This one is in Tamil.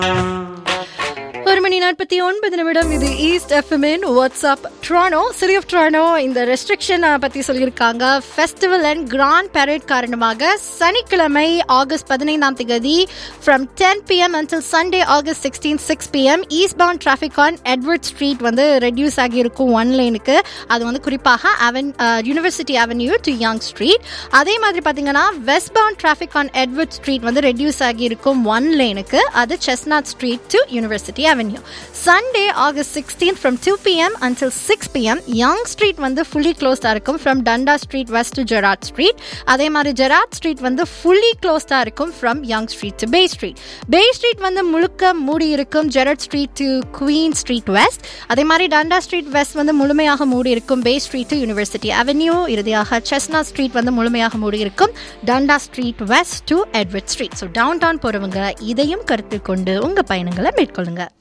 ஒரு மணி நாற்பத்தி ஒன்பது நிமிடம் இது ஈஸ்ட் எஃப்எம்இன் WhatsApp Toronto city of Toronto இந்த ரெஸ்ட்ரிக்ஷன் பற்றி சொல்லியிருக்காங்க ஃபெஸ்டிவல் அண்ட் கிராண்ட் பேரேட் காரணமாக சனிக்கிழமை ஆகஸ்ட் பதினைந்தாம் தேதி from ten PM until Sunday August sixteen six PM east bound traffic on Edward street வந்து ரெடியூஸ் ஆகியிருக்கும் ஒன் லைனுக்கு அது வந்து குறிப்பாக அவன் university avenue to Yonge street அதே மாதிரி பார்த்தீங்கன்னா west bound traffic on Edward street வந்து ரெடியூஸ் ஆகியிருக்கும் ஒன் லைனுக்கு அது Chestnut street to university avenue Sunday August sixteen from two PM until six PM Yonge street வந்து ஃபுல்லி க்ளோஸ்டாக இருக்கும் from டண்டா street west to Gerrard street அதே மாதிரி ஜெராட் ஸ்ட்ரீட் வந்து ஃபுல்லி க்ளோஸ்டாக இருக்கும் from Yonge street to Bay street Bay street வந்து முழுக்க மூடி இருக்கும் Gerrard street to Queen street west அதே மாதிரி டண்டா ஸ்ட்ரீட் வெஸ்ட் வந்து முழுமையாக மூடி இருக்கும் Bay street to university avenue இறுதியாக செஸ்னா ஸ்ட்ரீட் வந்து முழுமையாக மூடி இருக்கும் Dundas street west to Edward street so downtown போகிறவங்க இதையும் கருத்தில் கொண்டு உங்கள் பயணங்களை மேற்கொள்ளுங்க